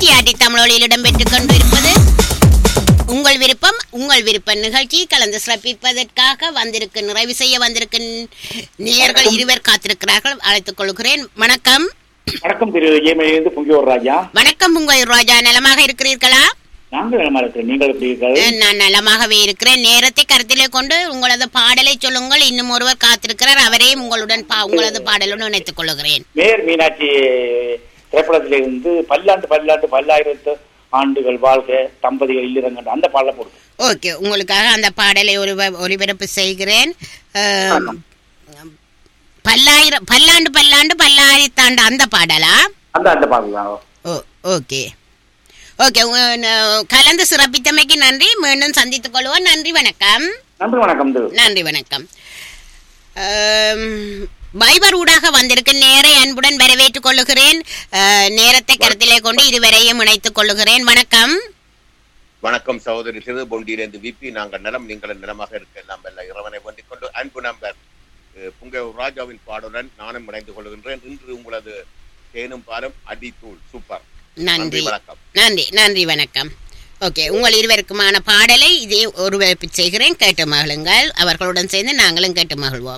TRT தமிழொலியில் இடம்பெற்றுக் கொண்டிருப்பது உங்கள் விருப்பம் உங்கள் விருப்ப நிகழ்ச்சி கலந்து சிறப்பிப்பதற்காக வந்திருக்கு நிறைவு செய்ய வந்திருக்கு நேயர்கள் இருவர் காத்திருக்கிறார்கள் அழைத்துக் கொள்கிறேன் வணக்கம் வணக்கம் திரு ஏமையிலிருந்து பொங்கியோர் ராஜா வணக்கம் உங்கள் ராஜா நலமாக இருக்கிறீர்களா நாங்கள் நலமா இருக்கிறோம் நீங்கள் எப்படி இருக்கிறது நான் நலமாகவே இருக்கிறேன் நேரத்தை கருத்திலே கொண்டு உங்களது பாடலை சொல்லுங்கள் இன்னும் ஒருவர் காத்திருக்கிறார் அவரையும் உங்களுடன் பா- உங்களது பாடலுடன் இணைத்துக் கொள்கிறேன் மேயர் மீனாட்சி திரைப்படத்திலிருந்து பல்லாண்டு பல்லாண்டு பல்லாயிரத்து ஆண்டுகள் வாழ்க தம்பதிகள் இல்லிறங்க அந்த பாடலை போடுங்க ஓகே உங்களுக்காக அந்த பாடலை ஒரு ஒளிபரப்பு செய்கிறேன் அஹ், பல்லாயிரம் பல்லாண்டு பல்லாண்டு பல்லாயிரத்தாண்டு அந்த பாடலா அந்த அந்த பாடல் தான் ஓ ஓகே ஓகே உங்க, ந- கலந்து சிறப்பித்தமைக்கு நன்றி மீண்டும் சந்தித்துக் கொள்வோம் நன்றி வணக்கம் நன்றி வணக்கம் திரு நன்றி வணக்கம் அம், வைபர் ஊடாக வந்திருக்க நேரை அன்புடன் வரவேற்றுக் கொள்ளுகிறேன் அஹ், நேரத்தை கருத்திலே கொண்டு இருவரையும் இணைத்துக் கொள்ளுகிறேன் வணக்கம் வணக்கம் சகோதரி சிறு பொண்டியிலிருந்து விபி நாங்கள் நலம் நீங்கள் நிலமாக இருக்க எல்லாம் வல்ல இறைவனை வேண்டிக் கொண்டு அன்பு நம்பர் அஹ், புங்கை ராஜாவின் பாடுடன் நானும் இணைந்து கொள்கின்றேன் இன்று உங்களது தேனும் பாலும் அடித்தூள் சூப்பர் நன்றி நன்றி வணக்கம் நன்றி நன்றி வணக்கம் ஓகே உங்கள் இருவருக்குமான பாடலை இதே ஒருவரப்பு செய்கிறேன் கேட்டு மகிழுங்கள் அவர்களுடன் சேர்ந்து நாங்களும் கேட்டு மகிழ்வோம்